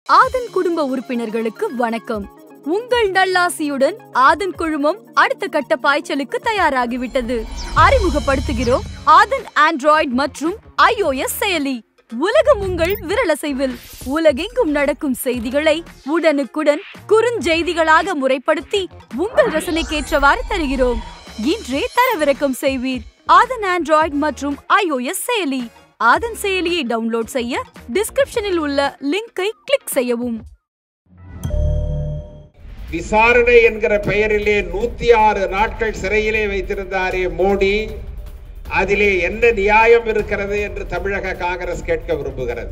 ஆதன் குடும்ப உறுப்பினர்களுக்கு வணக்கம் உங்கள் நல்லாசியுடன் ஆதன் குழுமம் அடுத்த கட்ட பாய்ச்சலுக்கு தயாராகிவிட்டது அறிமுகப்படுத்துகிறோம் ஆதன் ஆண்ட்ராய்டு மற்றும் iOS செயலி உலகம் உங்கள் விரலசைவில் உலகெங்கும் நடக்கும் செய்திகளை உடனுக்குடன் குறுஞ்செய்திகளாக முறைப்படுத்தி உங்கள் ரசனைக்கேற்றவாறு தருகிறோம் இன்றே தரவிறக்கம் செய்வீர் ஆதன் ஆண்ட்ராய்டு மற்றும் iOS செயலி ஆதன் செயலியை டவுன்லோட் செய்ய டிஸ்கிரிப்ஷனில் உள்ள லிங்கை கிளிக் செய்யவும் விசாரணை என்கிற பெயரிலே நூத்தி ஆறு நாட்கள் சிறையிலே வைத்திருந்தாரே மோடி அதிலே என்ன நியாயம் இருக்கிறது என்று தமிழக காங்கிரஸ் கேட்க விரும்புகிறது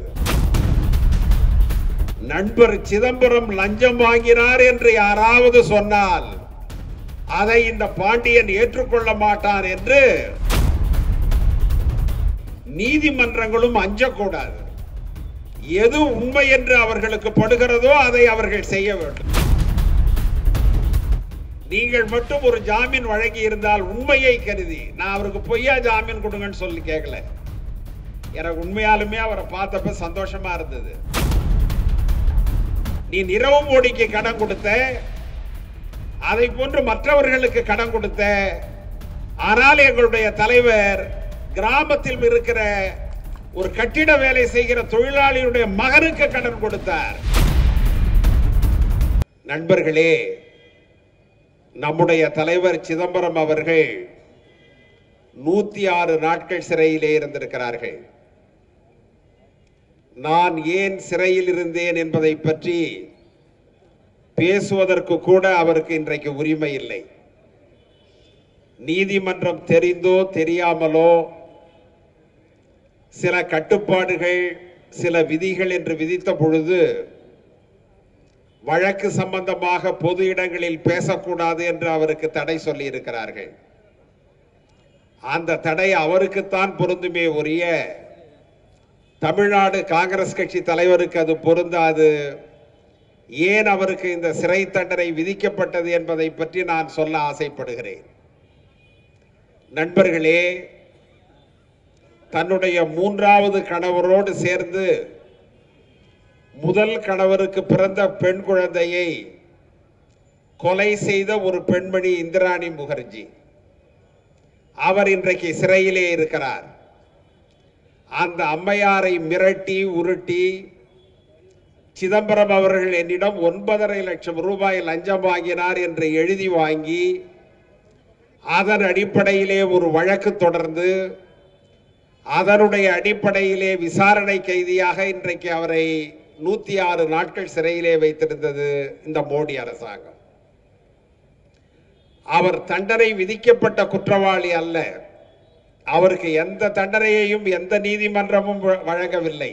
நண்பர் சிதம்பரம் லஞ்சம் வாங்கினார் என்று யாராவது சொன்னால் அதை இந்த பாண்டியன் ஏற்றுக்கொள்ள மாட்டார் என்று நீதிமன்றங்களும் அஞ்சக்கூடாது எது உண்மை என்று அவர்களுக்கு படுகிறதோ அதை அவர்கள் செய்ய வேண்டும் நீங்கள் மட்டும் ஒரு ஜாமீன் வழங்கி இருந்தால் உண்மையை கருதி நான் அவருக்கு பொய்யா ஜாமீன் கொடுங்கன்னு சொல்லி கேட்கல எனக்கு உண்மையாலுமே அவரை பார்த்தப்ப சந்தோஷமா இருந்தது நீ நிரவ மோடிக்கு கடன் கொடுத்த அதை போன்று மற்றவர்களுக்கு கடன் கொடுத்த ஆனால் எங்களுடைய தலைவர் கிராமத்தில் இருக்கிற ஒரு கட்டிட வேலை செய்கிற தொழிலாளியுடைய மகனுக்கு கடன் கொடுத்தார் நண்பர்களே நம்முடைய தலைவர் சிதம்பரம் அவர்கள் நூத்தி ஆறு நாட்கள் சிறையிலே இருந்திருக்கிறார்கள் நான் ஏன் சிறையில் இருந்தேன் என்பதை பற்றி பேசுவதற்கு கூட அவருக்கு இன்றைக்கு உரிமை இல்லை நீதிமன்றம் தெரிந்தோ தெரியாமலோ சில கட்டுப்பாடுகள் சில விதிகள் என்று விதித்த பொழுது வழக்கு சம்பந்தமாக பொது இடங்களில் பேசக்கூடாது என்று அவருக்கு தடை சொல்லி இருக்கிறார்கள் அந்த தடை அவருக்குத்தான் பொருந்துமே ஒழிய தமிழ்நாடு காங்கிரஸ் கட்சி தலைவருக்கு அது பொருந்தாது ஏன் அவருக்கு இந்த சிறை தண்டனை விதிக்கப்பட்டது என்பதை பற்றி நான் சொல்ல ஆசைப்படுகிறேன் நண்பர்களே தன்னுடைய மூன்றாவது கணவரோடு சேர்ந்து முதல் கணவருக்கு பிறந்த பெண் குழந்தையை கொலை செய்த ஒரு பெண்மணி இந்திராணி முகர்ஜி அவர் இன்றைக்கு சிறையிலே இருக்கிறார் அந்த அம்மையாரை மிரட்டி உருட்டி சிதம்பரம் அவர்கள் என்னிடம் ஒன்பதரை லட்சம் ரூபாய் லஞ்சம் வாங்கினார் என்று எழுதி வாங்கி அதன் அடிப்படையிலே ஒரு வழக்கு தொடர்ந்து அதனுடைய அடிப்படையிலே விசாரணை கைதியாக இன்றைக்கு அவரை நூத்தி ஆறு நாட்கள் சிறையிலே வைத்திருந்தது இந்த மோடி அரசாங்கம் அவர் தண்டனை விதிக்கப்பட்ட குற்றவாளி அல்ல அவருக்கு எந்த தண்டனையையும் எந்த நீதிமன்றமும் வ- வழங்கவில்லை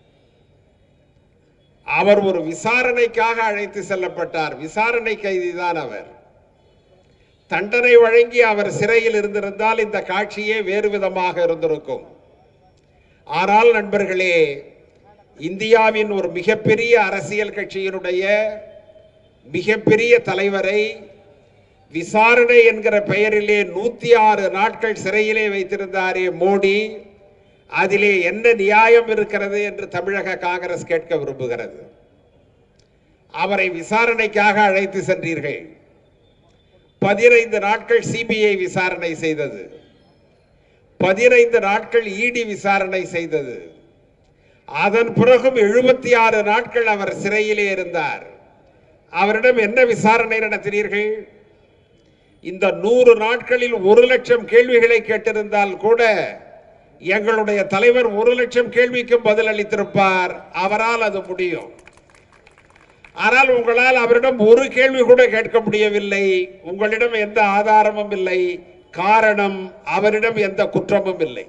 அவர் ஒரு விசாரணைக்காக அழைத்து செல்லப்பட்டார் விசாரணை கைதிதான் அவர் தண்டனை வழங்கி அவர் சிறையில் இருந்திருந்தால் இந்த காட்சியே வேறு விதமாக இருந்திருக்கும் ஆனால் நண்பர்களே இந்தியாவின் ஒரு மிகப்பெரிய அரசியல் கட்சியினுடைய மிகப்பெரிய தலைவரை விசாரணை என்கிற பெயரிலே நூத்தி ஆறு நாட்கள் சிறையிலே வைத்திருந்தாரே மோடி அதிலே என்ன நியாயம் இருக்கிறது என்று தமிழக காங்கிரஸ் கேட்க விரும்புகிறது அவரை விசாரணைக்காக அழைத்து சென்றீர்கள் பதினைந்து நாட்கள் சிபிஐ விசாரணை செய்தது பதினைந்து நாட்கள் இடி விசாரணை செய்தது அதன் பிறகும் எழுபத்தி ஆறு நாட்கள் அவர் சிறையிலே இருந்தார் அவரிடம் என்ன விசாரணை நடத்தினீர்கள் இந்த நூறு நாட்களில் ஒரு லட்சம் கேள்விகளை கேட்டிருந்தால் கூட எங்களுடைய தலைவர் ஒரு லட்சம் கேள்விக்கும் பதில் அளித்திருப்பார் அவரால் அது முடியும் ஆனால் உங்களால் அவரிடம் ஒரு கேள்வி கூட கேட்க முடியவில்லை உங்களிடம் எந்த ஆதாரமும் இல்லை காரணம் அவரிடம் எந்த குற்றமும் இல்லை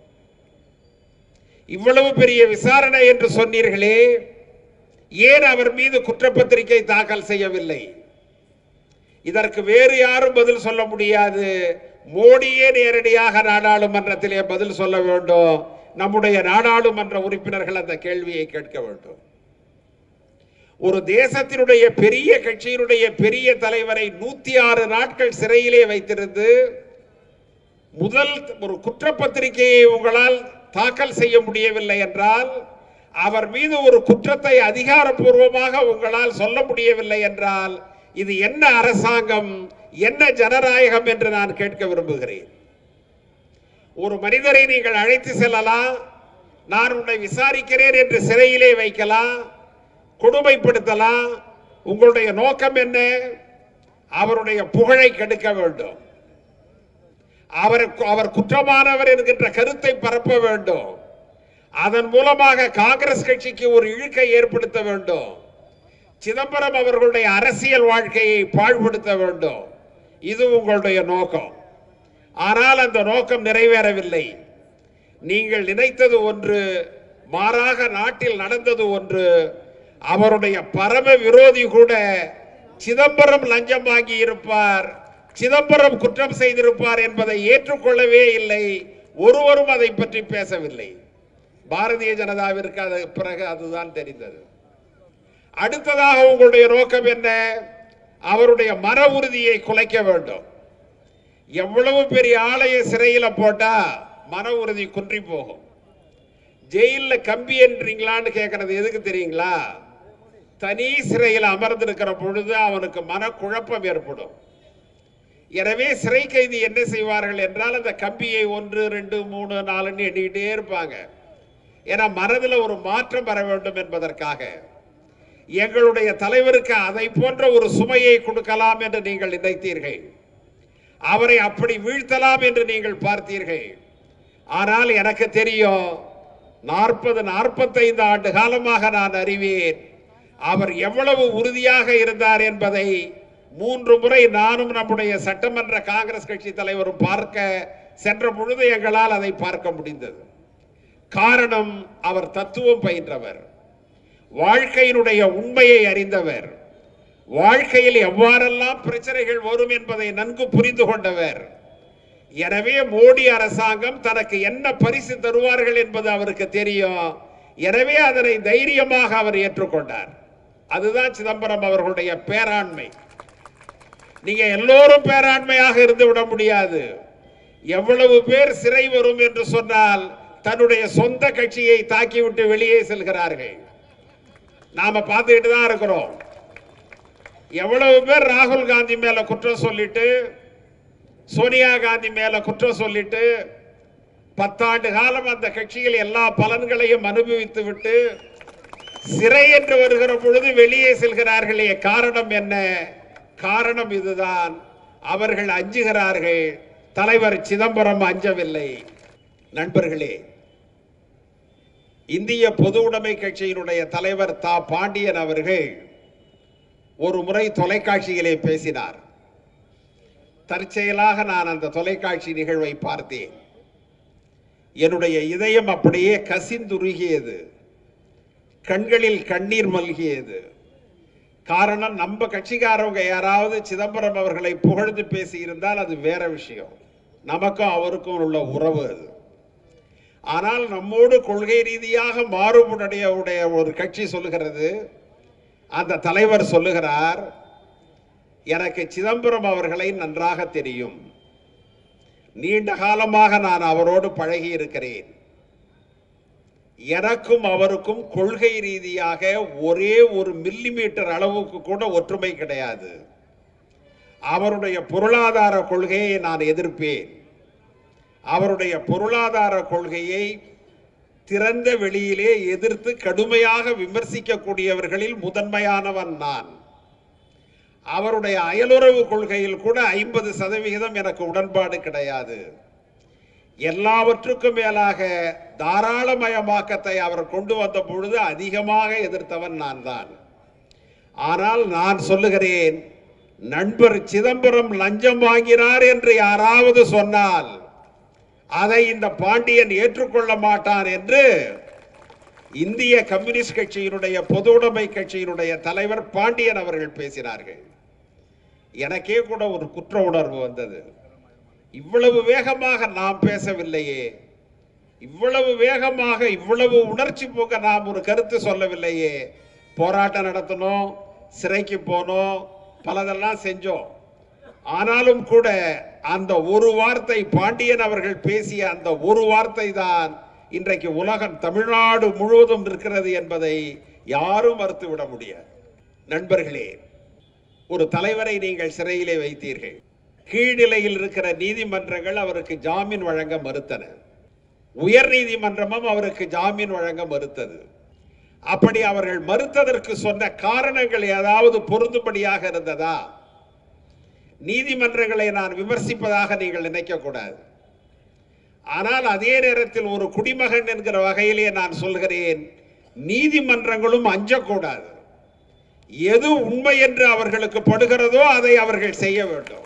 இவ்வளவு பெரிய விசாரணை என்று சொன்னீர்களே ஏன் அவர் மீது குற்றப்பத்திரிகை தாக்கல் செய்யவில்லை இதற்கு வேறு யாரும் பதில் சொல்ல முடியாது மோடியே நேரடியாக நாடாளுமன்றத்திலே பதில் சொல்ல வேண்டும் நம்முடைய நாடாளுமன்ற உறுப்பினர்கள் அந்த கேள்வியை கேட்க வேண்டும் ஒரு தேசத்தினுடைய பெரிய கட்சியினுடைய பெரிய தலைவரை நூத்தி ஆறு நாட்கள் சிறையிலே வைத்திருந்து முதல் ஒரு குற்றப்பத்திரிகையை உங்களால் தாக்கல் செய்ய முடியவில்லை என்றால் அவர் மீது ஒரு குற்றத்தை அதிகாரப்பூர்வமாக உங்களால் சொல்ல முடியவில்லை என்றால் இது என்ன அரசாங்கம் என்ன ஜனநாயகம் என்று நான் கேட்க விரும்புகிறேன் ஒரு மனிதரை நீங்கள் அழைத்து செல்லலாம் நான் உன்னை விசாரிக்கிறேன் என்று சிறையிலே வைக்கலாம் கொடுமைப்படுத்தலாம் உங்களுடைய நோக்கம் என்ன அவருடைய புகழை கெடுக்க வேண்டும் அவர் அவர் குற்றமானவர் என்கின்ற கருத்தை பரப்ப வேண்டும் அதன் மூலமாக காங்கிரஸ் கட்சிக்கு ஒரு இழுக்கை ஏற்படுத்த வேண்டும் சிதம்பரம் அவர்களுடைய அரசியல் வாழ்க்கையை பாழ்படுத்த வேண்டும் இது உங்களுடைய நோக்கம் ஆனால் அந்த நோக்கம் நிறைவேறவில்லை நீங்கள் நினைத்தது ஒன்று மாறாக நாட்டில் நடந்தது ஒன்று அவருடைய பரம விரோதி கூட சிதம்பரம் லஞ்சம் வாங்கி இருப்பார் சிதம்பரம் குற்றம் செய்திருப்பார் என்பதை ஏற்றுக்கொள்ளவே இல்லை ஒருவரும் அதை பற்றி பேசவில்லை பாரதிய ஜனதாவிற்கு அது பிறகு அதுதான் தெரிந்தது அடுத்ததாக உங்களுடைய நோக்கம் என்ன அவருடைய மன உறுதியை குலைக்க வேண்டும் எவ்வளவு பெரிய ஆலய சிறையில போட்டா மன உறுதி குன்றி போகும் ஜெயில்ல கம்பி என்றீங்களான்னு கேட்கறது எதுக்கு தெரியுங்களா தனி சிறையில் அமர்ந்திருக்கிற பொழுது அவனுக்கு மனக்குழப்பம் ஏற்படும் எனவே சிறை கைதி என்ன செய்வார்கள் என்றால் அந்த கம்பியை ஒன்று ரெண்டு மூணு நாலுன்னு எண்ணிக்கிட்டே இருப்பாங்க ஏன்னா மனதில் ஒரு மாற்றம் வர வேண்டும் என்பதற்காக எங்களுடைய தலைவருக்கு அதை போன்ற ஒரு சுமையை கொடுக்கலாம் என்று நீங்கள் நினைத்தீர்கள் அவரை அப்படி வீழ்த்தலாம் என்று நீங்கள் பார்த்தீர்கள் ஆனால் எனக்கு தெரியும் நாற்பது நாற்பத்தைந்து ஆண்டு காலமாக நான் அறிவேன் அவர் எவ்வளவு உறுதியாக இருந்தார் என்பதை மூன்று முறை நானும் நம்முடைய சட்டமன்ற காங்கிரஸ் கட்சி தலைவரும் பார்க்க சென்ற பொழுது எங்களால் அதை பார்க்க முடிந்தது காரணம் அவர் தத்துவம் பயின்றவர் வாழ்க்கையினுடைய உண்மையை அறிந்தவர் வாழ்க்கையில் எவ்வாறெல்லாம் பிரச்சனைகள் வரும் என்பதை நன்கு புரிந்து கொண்டவர் எனவே மோடி அரசாங்கம் தனக்கு என்ன பரிசு தருவார்கள் என்பது அவருக்கு தெரியும் எனவே அதனை தைரியமாக அவர் ஏற்றுக்கொண்டார் அதுதான் சிதம்பரம் அவர்களுடைய பேராண்மை நீங்க எல்லோரும் பேராண்மையாக இருந்து விட முடியாது எவ்வளவு பேர் சிறை வரும் என்று சொன்னால் தன்னுடைய சொந்த கட்சியை தாக்கிவிட்டு வெளியே செல்கிறார்கள் நாம பார்த்துக்கிட்டு தான் இருக்கிறோம் எவ்வளவு பேர் ராகுல் காந்தி மேல குற்றம் சொல்லிட்டு சோனியா காந்தி மேல குற்றம் சொல்லிட்டு பத்தாண்டு காலம் அந்த கட்சியில் எல்லா பலன்களையும் அனுபவித்து விட்டு சிறை என்று வருகிற பொழுது வெளியே செல்கிறார்களே காரணம் என்ன காரணம் இதுதான் அவர்கள் அஞ்சுகிறார்கள் தலைவர் சிதம்பரம் அஞ்சவில்லை நண்பர்களே இந்திய பொது உடைமை கட்சியினுடைய தலைவர் தா பாண்டியன் அவர்கள் ஒரு முறை தொலைக்காட்சியிலே பேசினார் தற்செயலாக நான் அந்த தொலைக்காட்சி நிகழ்வை பார்த்தேன் என்னுடைய இதயம் அப்படியே கசிந்துருகியது கண்களில் கண்ணீர் மல்கியது காரணம் நம்ம கட்சிக்காரவங்க யாராவது சிதம்பரம் அவர்களை புகழ்ந்து பேசியிருந்தால் அது வேற விஷயம் நமக்கும் அவருக்கும் உள்ள உறவு அது ஆனால் நம்மோடு கொள்கை ரீதியாக மாறுபடைய உடைய ஒரு கட்சி சொல்லுகிறது அந்த தலைவர் சொல்லுகிறார் எனக்கு சிதம்பரம் அவர்களை நன்றாக தெரியும் நீண்ட காலமாக நான் அவரோடு பழகி இருக்கிறேன் எனக்கும் அவருக்கும் கொள்கை ரீதியாக ஒரே ஒரு மில்லிமீட்டர் அளவுக்கு கூட ஒற்றுமை கிடையாது அவருடைய பொருளாதார கொள்கையை நான் எதிர்ப்பேன் அவருடைய பொருளாதார கொள்கையை திறந்த வெளியிலே எதிர்த்து கடுமையாக விமர்சிக்கக்கூடியவர்களில் முதன்மையானவன் நான் அவருடைய அயலுறவு கொள்கையில் கூட ஐம்பது சதவிகிதம் எனக்கு உடன்பாடு கிடையாது எல்லாவற்றுக்கும் மேலாக தாராளமயமாக்கத்தை அவர் கொண்டு வந்த பொழுது அதிகமாக எதிர்த்தவன் நான் தான் ஆனால் நான் சொல்லுகிறேன் நண்பர் சிதம்பரம் லஞ்சம் வாங்கினார் என்று யாராவது சொன்னால் அதை இந்த பாண்டியன் ஏற்றுக்கொள்ள மாட்டான் என்று இந்திய கம்யூனிஸ்ட் கட்சியினுடைய பொதுவுடைமை கட்சியினுடைய தலைவர் பாண்டியன் அவர்கள் பேசினார்கள் எனக்கே கூட ஒரு குற்ற உணர்வு வந்தது இவ்வளவு வேகமாக நாம் பேசவில்லையே இவ்வளவு வேகமாக இவ்வளவு உணர்ச்சி போக்க நாம் ஒரு கருத்து சொல்லவில்லையே போராட்டம் நடத்தணும் சிறைக்கு போனோம் பலதெல்லாம் செஞ்சோம் ஆனாலும் கூட அந்த ஒரு வார்த்தை பாண்டியன் அவர்கள் பேசிய அந்த ஒரு வார்த்தை தான் இன்றைக்கு உலகம் தமிழ்நாடு முழுவதும் இருக்கிறது என்பதை யாரும் மறுத்துவிட முடியாது நண்பர்களே ஒரு தலைவரை நீங்கள் சிறையிலே வைத்தீர்கள் கீழ்நிலையில் இருக்கிற நீதிமன்றங்கள் அவருக்கு ஜாமீன் வழங்க மறுத்தன உயர் நீதிமன்றமும் அவருக்கு ஜாமீன் வழங்க மறுத்தது அப்படி அவர்கள் மறுத்ததற்கு சொன்ன காரணங்கள் ஏதாவது பொருந்தும்படியாக இருந்ததா நீதிமன்றங்களை நான் விமர்சிப்பதாக நீங்கள் நினைக்க கூடாது ஆனால் அதே நேரத்தில் ஒரு குடிமகன் என்கிற வகையிலே நான் சொல்கிறேன் நீதிமன்றங்களும் அஞ்சக்கூடாது எது உண்மை என்று அவர்களுக்கு படுகிறதோ அதை அவர்கள் செய்ய வேண்டும்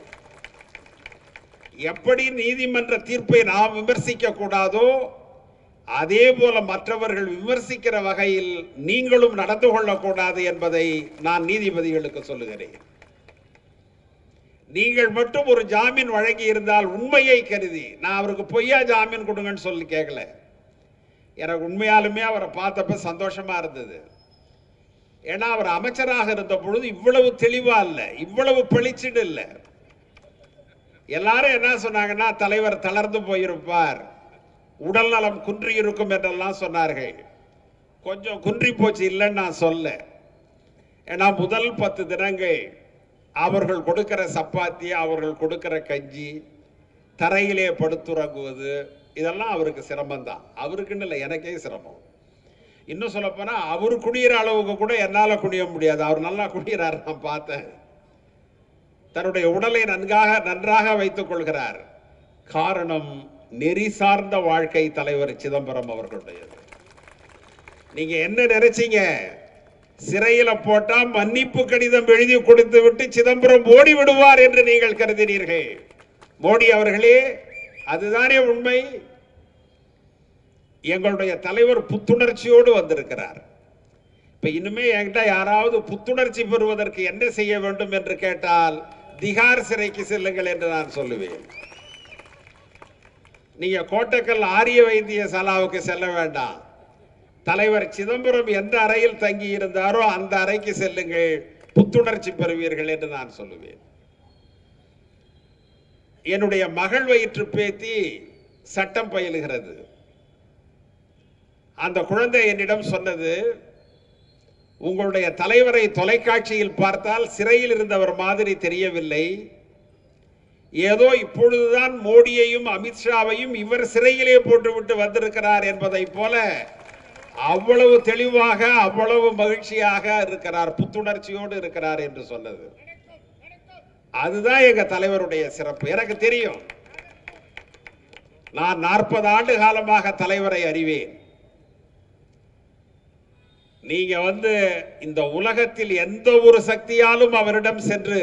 எப்படி நீதிமன்ற தீர்ப்பை நாம் விமர்சிக்க கூடாதோ அதே போல மற்றவர்கள் விமர்சிக்கிற வகையில் நீங்களும் நடந்து கொள்ளக்கூடாது என்பதை நான் நீதிபதிகளுக்கு சொல்லுகிறேன் நீங்கள் மட்டும் ஒரு ஜாமீன் வழங்கி இருந்தால் உண்மையை கருதி நான் அவருக்கு பொய்யா ஜாமீன் கொடுங்கன்னு சொல்லி கேட்கல எனக்கு உண்மையாலுமே அவரை பார்த்தப்ப சந்தோஷமா இருந்தது ஏன்னா அவர் அமைச்சராக இருந்த பொழுது இவ்வளவு தெளிவா இல்லை இவ்வளவு பளிச்சுடு இல்லை எல்லாரும் என்ன சொன்னாங்கன்னா தலைவர் தளர்ந்து போயிருப்பார் உடல் நலம் குன்றி இருக்கும் என்றெல்லாம் சொன்னார்கள் கொஞ்சம் குன்றி போச்சு இல்லைன்னு நான் சொல்ல ஏன்னா முதல் பத்து தினங்கள் அவர்கள் கொடுக்கிற சப்பாத்தி அவர்கள் கொடுக்கிற கஞ்சி தரையிலே படுத்துறங்குவது இதெல்லாம் அவருக்கு சிரமம் தான் அவருக்குன்னு இல்லை எனக்கே சிரமம் இன்னும் சொல்லப்போனா அவர் குடியிற அளவுக்கு கூட என்னால் குடிய முடியாது அவர் நல்லா குடிக்கிறார் நான் பார்த்தேன் தன்னுடைய உடலை நன்காக நன்றாக வைத்துக் கொள்கிறார் காரணம் நெறி சார்ந்த வாழ்க்கை தலைவர் சிதம்பரம் அவர்களுடையது நீங்க என்ன நினைச்சீங்க சிறையில போட்டா மன்னிப்பு கடிதம் எழுதி கொடுத்து விட்டு சிதம்பரம் ஓடி விடுவார் என்று நீங்கள் கருதினீர்கள் மோடி அவர்களே அதுதானே உண்மை எங்களுடைய தலைவர் புத்துணர்ச்சியோடு வந்திருக்கிறார் இப்ப இனிமே என்கிட்ட யாராவது புத்துணர்ச்சி பெறுவதற்கு என்ன செய்ய வேண்டும் என்று கேட்டால் திகார் சிறைக்கு செல்லுங்கள் என்று நான் சொல்லுவேன் நீங்க கோட்டக்கல் ஆரிய வைத்திய சாலாவுக்கு செல்ல வேண்டாம் தலைவர் சிதம்பரம் எந்த அறையில் தங்கி இருந்தாரோ அந்த அறைக்கு செல்லுங்கள் புத்துணர்ச்சி பெறுவீர்கள் என்று நான் சொல்லுவேன் என்னுடைய மகள் வயிற்று பேத்தி சட்டம் பயிலுகிறது அந்த குழந்தை என்னிடம் சொன்னது உங்களுடைய தலைவரை தொலைக்காட்சியில் பார்த்தால் சிறையில் இருந்தவர் மாதிரி தெரியவில்லை ஏதோ இப்பொழுதுதான் மோடியையும் அமித்ஷாவையும் இவர் சிறையிலே போட்டுவிட்டு வந்திருக்கிறார் என்பதைப் போல அவ்வளவு தெளிவாக அவ்வளவு மகிழ்ச்சியாக இருக்கிறார் புத்துணர்ச்சியோடு இருக்கிறார் என்று சொன்னது அதுதான் எங்க தலைவருடைய சிறப்பு எனக்கு தெரியும் நான் நாற்பது ஆண்டு காலமாக தலைவரை அறிவேன் நீங்க வந்து இந்த உலகத்தில் எந்த ஒரு சக்தியாலும் அவரிடம் சென்று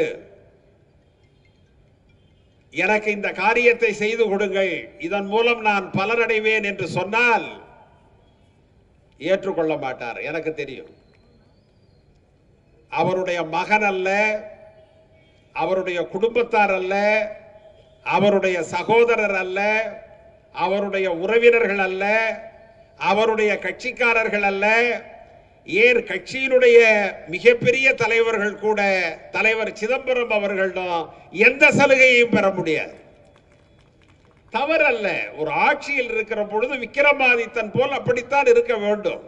எனக்கு இந்த காரியத்தை செய்து கொடுங்கள் இதன் மூலம் நான் பலனடைவேன் என்று சொன்னால் ஏற்றுக்கொள்ள மாட்டார் எனக்கு தெரியும் அவருடைய மகன் அல்ல அவருடைய குடும்பத்தார் அல்ல அவருடைய சகோதரர் அல்ல அவருடைய உறவினர்கள் அல்ல அவருடைய கட்சிக்காரர்கள் அல்ல ஏன் கட்சியினுடைய மிகப்பெரிய தலைவர்கள் கூட தலைவர் சிதம்பரம் அவர்களிடம் எந்த சலுகையையும் பெற முடியாது தவறல்ல ஒரு ஆட்சியில் இருக்கிற பொழுது விக்கிரமாதித்தன் போல் அப்படித்தான் இருக்க வேண்டும்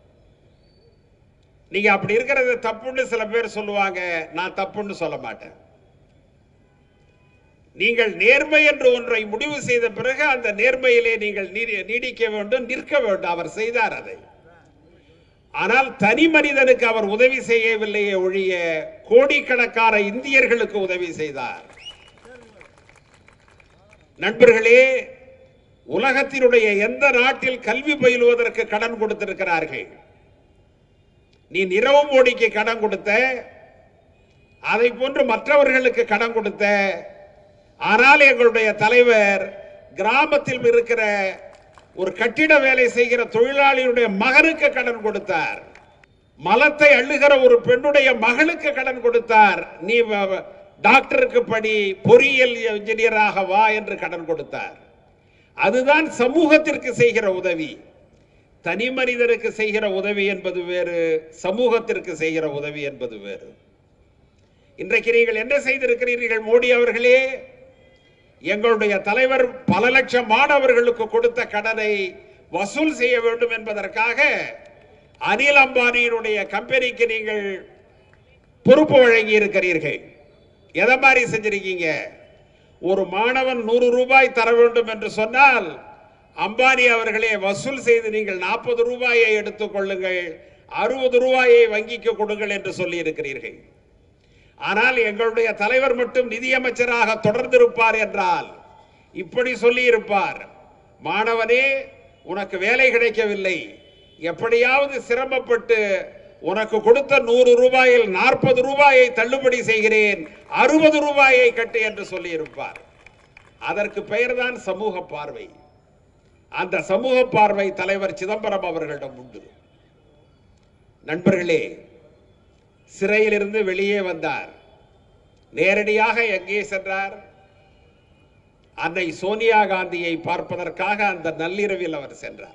நீங்க அப்படி இருக்கிறது தப்புன்னு சில பேர் சொல்லுவாங்க நான் தப்புன்னு சொல்ல மாட்டேன் நீங்கள் நேர்மை என்று ஒன்றை முடிவு செய்த பிறகு அந்த நேர்மையிலே நீங்கள் நீடி- நீடிக்க வேண்டும் நிற்க வேண்டும் அவர் செய்தார் அதை ஆனால் தனி மனிதனுக்கு அவர் உதவி செய்யவில்லையே ஒழிய கோடிக்கணக்கான இந்தியர்களுக்கு உதவி செய்தார் நண்பர்களே உலகத்தினுடைய எந்த நாட்டில் கல்வி பயிலுவதற்கு கடன் கொடுத்திருக்கிறார்கள் நீ நிரவ மோடிக்கு கடன் கொடுத்த அதை போன்று மற்றவர்களுக்கு கடன் கொடுத்த ஆனால் எங்களுடைய தலைவர் கிராமத்தில் இருக்கிற ஒரு கட்டிட வேலை செய்கிற தொழிலாளியுடைய மகனுக்கு கடன் கொடுத்தார் மலத்தை அள்ளுகிற ஒரு பெண்ணுடைய மகளுக்கு கடன் கொடுத்தார் நீ வ- வ- டாக்டருக்கு படி பொறியியல் இன்ஜினியராக வா என்று கடன் கொடுத்தார் அதுதான் சமூகத்திற்கு செய்கிற உதவி தனி மனிதனுக்கு செய்கிற உதவி என்பது வேறு சமூகத்திற்கு செய்கிற உதவி என்பது வேறு இன்றைக்கு நீங்கள் என்ன செய்திருக்கிறீர்கள் மோடி அவர்களே எங்களுடைய தலைவர் பல லட்சம் மாணவர்களுக்கு கொடுத்த கடனை வசூல் செய்ய வேண்டும் என்பதற்காக அனில் அம்பானியினுடைய கம்பெனிக்கு நீங்கள் பொறுப்பு வழங்கி இருக்கிறீர்கள் எதை மாதிரி செஞ்சிருக்கீங்க ஒரு மாணவன் நூறு ரூபாய் தர வேண்டும் என்று சொன்னால் அம்பானி அவர்களே வசூல் செய்து நீங்கள் நாற்பது ரூபாயை எடுத்துக் கொள்ளுங்கள் அறுபது ரூபாயை வங்கிக்கு கொடுங்கள் என்று சொல்லி இருக்கிறீர்கள் ஆனால் எங்களுடைய தலைவர் மட்டும் நிதியமைச்சராக தொடர்ந்திருப்பார் என்றால் இப்படி சொல்லி இருப்பார் மாணவனே உனக்கு வேலை கிடைக்கவில்லை எப்படியாவது சிரமப்பட்டு உனக்கு கொடுத்த நூறு ரூபாயில் நாற்பது ரூபாயை தள்ளுபடி செய்கிறேன் அறுபது ரூபாயை கட்டு என்று சொல்லி இருப்பார் அதற்கு பெயர்தான் சமூக பார்வை அந்த சமூக பார்வை தலைவர் சிதம்பரம் அவர்களிடம் உண்டு நண்பர்களே சிறையிலிருந்து வெளியே வந்தார் நேரடியாக எங்கே சென்றார் அன்னை சோனியா காந்தியை பார்ப்பதற்காக அந்த நள்ளிரவில் அவர் சென்றார்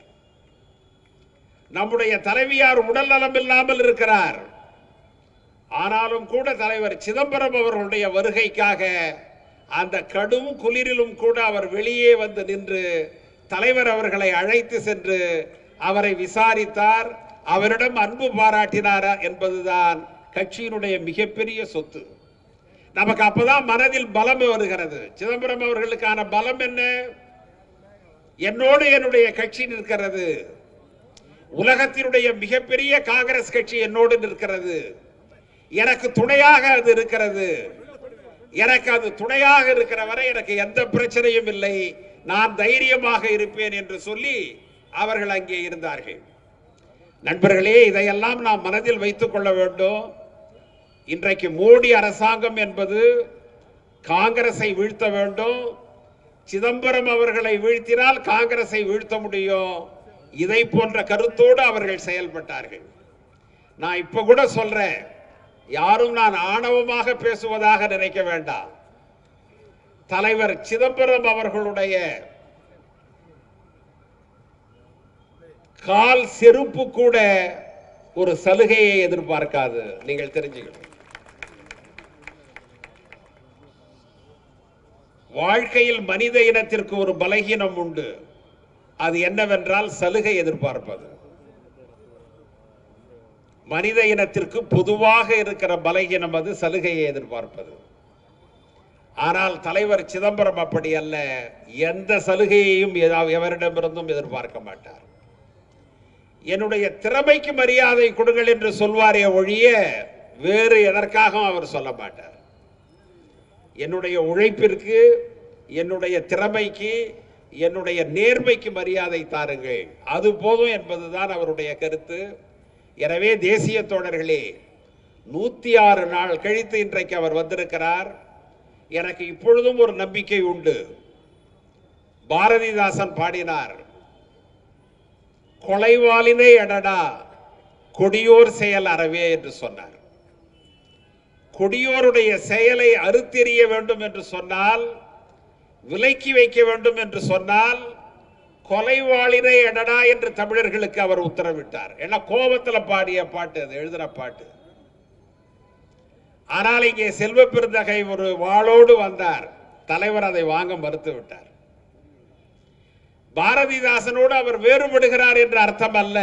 நம்முடைய தலைவியார் உடல் நலம் இல்லாமல் இருக்கிறார் ஆனாலும் கூட தலைவர் சிதம்பரம் அவர்களுடைய வருகைக்காக அந்த கடும் குளிரிலும் கூட அவர் வெளியே வந்து நின்று தலைவர் அவர்களை அழைத்து சென்று அவரை விசாரித்தார் அவரிடம் அன்பு பாராட்டினாரா என்பதுதான் கட்சியினுடைய மிகப்பெரிய சொத்து நமக்கு அப்பதான் மனதில் பலம் வருகிறது சிதம்பரம் அவர்களுக்கான பலம் என்ன என்னோடு என்னுடைய கட்சி நிற்கிறது உலகத்தினுடைய மிகப்பெரிய காங்கிரஸ் கட்சி என்னோடு நிற்கிறது எனக்கு துணையாக அது இருக்கிறது எனக்கு அது துணையாக இருக்கிற வரை எனக்கு எந்த பிரச்சனையும் இல்லை நான் தைரியமாக இருப்பேன் என்று சொல்லி அவர்கள் அங்கே இருந்தார்கள் நண்பர்களே இதையெல்லாம் நாம் மனதில் வைத்துக் கொள்ள வேண்டும் இன்றைக்கு மோடி அரசாங்கம் என்பது காங்கிரஸை வீழ்த்த வேண்டும் சிதம்பரம் அவர்களை வீழ்த்தினால் காங்கிரஸை வீழ்த்த முடியும் இதை போன்ற கருத்தோடு அவர்கள் செயல்பட்டார்கள் நான் இப்ப கூட சொல்றேன் யாரும் நான் ஆணவமாக பேசுவதாக நினைக்க வேண்டாம் தலைவர் சிதம்பரம் அவர்களுடைய கால் செருப்பு கூட ஒரு சலுகையை எதிர்பார்க்காது நீங்கள் தெரிஞ்சுக்கணும் வாழ்க்கையில் மனித இனத்திற்கு ஒரு பலகீனம் உண்டு அது என்னவென்றால் சலுகை எதிர்பார்ப்பது மனித இனத்திற்கு பொதுவாக இருக்கிற பலகீனம் அது சலுகையை எதிர்பார்ப்பது ஆனால் தலைவர் சிதம்பரம் அப்படி அல்ல எந்த சலுகையையும் எதா- எவரிடமிருந்தும் எதிர்பார்க்க மாட்டார் என்னுடைய திறமைக்கு மரியாதை கொடுங்கள் என்று சொல்வாரே ஒழிய வேறு எதற்காகவும் அவர் சொல்ல மாட்டார் என்னுடைய உழைப்பிற்கு என்னுடைய திறமைக்கு என்னுடைய நேர்மைக்கு மரியாதை தாருங்கள் அது போதும் என்பதுதான் அவருடைய கருத்து எனவே தேசிய தோழர்களே நூத்தி ஆறு நாள் கழித்து இன்றைக்கு அவர் வந்திருக்கிறார் எனக்கு இப்பொழுதும் ஒரு நம்பிக்கை உண்டு பாரதிதாசன் பாடினார் கொலைவாளினை அடடா கொடியோர் செயல் அறவே என்று சொன்னார் கொடியோருடைய செயலை அறுத்தெறிய வேண்டும் என்று சொன்னால் விலக்கி வைக்க வேண்டும் என்று சொன்னால் கொலைவாளினை அடடா என்று தமிழர்களுக்கு அவர் உத்தரவிட்டார் ஏன்னா கோபத்துல பாடிய பாட்டு அது எழுதின பாட்டு ஆனால் இங்கே செல்வ பெருந்தகை ஒரு வாளோடு வந்தார் தலைவர் அதை வாங்க மறுத்து விட்டார் பாரதிதாசனோடு அவர் வேறுபடுகிறார் என்ற அர்த்தம் அல்ல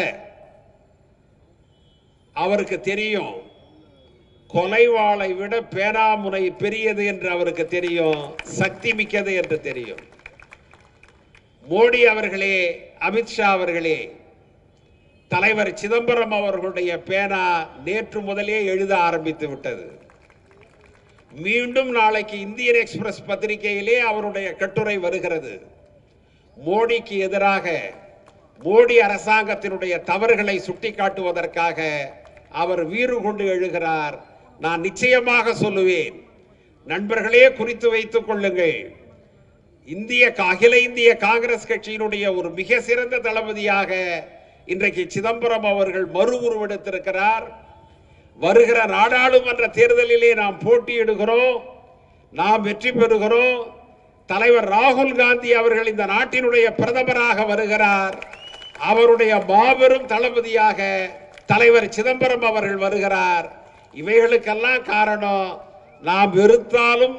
அவருக்கு தெரியும் கொலைவாளை விட பேராமுனை பெரியது என்று அவருக்கு தெரியும் சக்தி மிக்கது என்று தெரியும் மோடி அவர்களே அமித்ஷா அவர்களே தலைவர் சிதம்பரம் அவர்களுடைய பேனா நேற்று முதலே எழுத ஆரம்பித்து விட்டது மீண்டும் நாளைக்கு இந்தியன் எக்ஸ்பிரஸ் பத்திரிகையிலே அவருடைய கட்டுரை வருகிறது மோடிக்கு எதிராக மோடி அரசாங்கத்தினுடைய தவறுகளை சுட்டிக்காட்டுவதற்காக அவர் வீறு கொண்டு எழுகிறார் நான் நிச்சயமாக சொல்லுவேன் நண்பர்களே குறித்து வைத்துக் கொள்ளுங்கள் இந்திய அகில இந்திய காங்கிரஸ் கட்சியினுடைய ஒரு மிக சிறந்த தளபதியாக இன்றைக்கு சிதம்பரம் அவர்கள் மறு உருவெடுத்திருக்கிறார் வருகிற நாடாளுமன்ற தேர்தலிலே நாம் போட்டியிடுகிறோம் நாம் வெற்றி பெறுகிறோம் தலைவர் ராகுல் காந்தி அவர்கள் இந்த நாட்டினுடைய பிரதமராக வருகிறார் அவருடைய மாபெரும் தளபதியாக தலைவர் சிதம்பரம் அவர்கள் வருகிறார் இவைகளுக்கெல்லாம் காரணம் நாம் வெறுத்தாலும்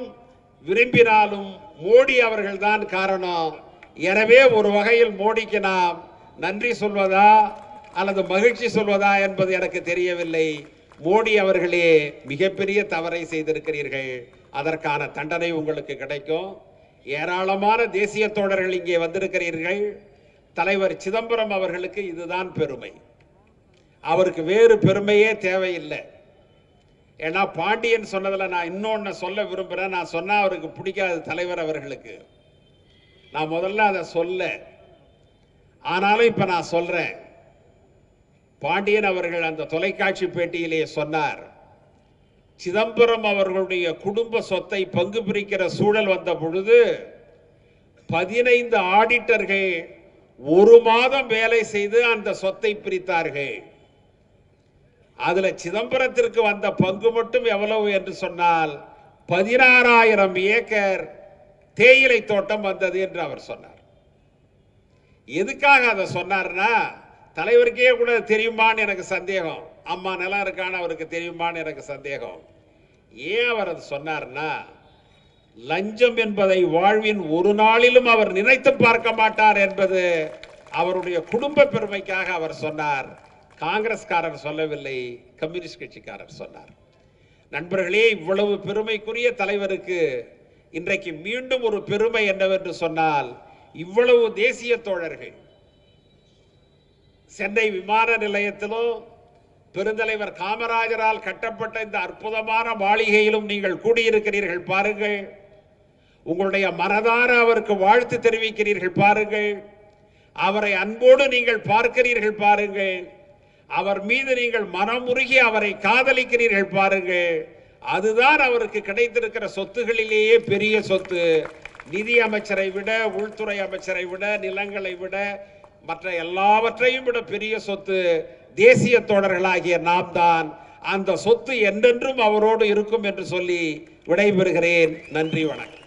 விரும்பினாலும் மோடி அவர்கள்தான் காரணம் எனவே ஒரு வகையில் மோடிக்கு நாம் நன்றி சொல்வதா அல்லது மகிழ்ச்சி சொல்வதா என்பது எனக்கு தெரியவில்லை மோடி அவர்களே மிகப்பெரிய தவறை செய்திருக்கிறீர்கள் அதற்கான தண்டனை உங்களுக்கு கிடைக்கும் ஏராளமான தேசிய தோழர்கள் இங்கே வந்திருக்கிறீர்கள் தலைவர் சிதம்பரம் அவர்களுக்கு இதுதான் பெருமை அவருக்கு வேறு பெருமையே தேவையில்லை ஏன்னா பாண்டியன் சொன்னதில் நான் இன்னொன்று சொல்ல விரும்புகிறேன் நான் சொன்னா அவருக்கு பிடிக்காது தலைவர் அவர்களுக்கு நான் முதல்ல அதை சொல்ல ஆனாலும் இப்போ நான் சொல்றேன் பாண்டியன் அவர்கள் அந்த தொலைக்காட்சி பேட்டியிலே சொன்னார் சிதம்பரம் அவர்களுடைய குடும்ப சொத்தை பங்கு பிரிக்கிற சூழல் வந்த பொழுது பதினைந்து ஆடிட்டர்கள் ஒரு மாதம் வேலை செய்து அந்த சொத்தை பிரித்தார்கள் அதுல சிதம்பரத்திற்கு வந்த பங்கு மட்டும் எவ்வளவு என்று சொன்னால் பதினாறாயிரம் ஏக்கர் தேயிலை தோட்டம் வந்தது என்று அவர் சொன்னார் எதுக்காக அதை சொன்னார்னா தலைவருக்கே கூட தெரியுமான்னு எனக்கு சந்தேகம் அம்மா நிலம் இருக்கான்னு அவருக்கு தெரியுமான்னு எனக்கு சந்தேகம் ஏன் அவர் அது சொன்னார்னா லஞ்சம் என்பதை வாழ்வின் ஒரு நாளிலும் அவர் நினைத்து பார்க்க மாட்டார் என்பது அவருடைய குடும்ப பெருமைக்காக அவர் சொன்னார் காங்கிரஸ்காரர் சொல்லவில்லை கம்யூனிஸ்ட் கட்சிக்காரர் சொன்னார் நண்பர்களே இவ்வளவு பெருமைக்குரிய தலைவருக்கு இன்றைக்கு மீண்டும் ஒரு பெருமை என்னவென்று சொன்னால் இவ்வளவு தேசிய தோழர்கள் சென்னை விமான நிலையத்திலும் பெருந்தலைவர் காமராஜரால் கட்டப்பட்ட இந்த அற்புதமான மாளிகையிலும் நீங்கள் கூடியிருக்கிறீர்கள் பாருங்கள் உங்களுடைய மனதார அவருக்கு வாழ்த்து தெரிவிக்கிறீர்கள் பாருங்கள் அவரை அன்போடு நீங்கள் பார்க்கிறீர்கள் பாருங்கள் அவர் மீது நீங்கள் மனமுருகி அவரை காதலிக்கிறீர்கள் பாருங்கள் அதுதான் அவருக்கு கிடைத்திருக்கிற சொத்துகளிலேயே பெரிய சொத்து நிதி அமைச்சரை விட உள்துறை அமைச்சரை விட நிலங்களை விட மற்ற எல்லாவற்றையும் விட பெரிய சொத்து தேசிய தோழர்களாகிய நாம் தான் அந்த சொத்து என்றென்றும் அவரோடு இருக்கும் என்று சொல்லி விடைபெறுகிறேன் நன்றி வணக்கம்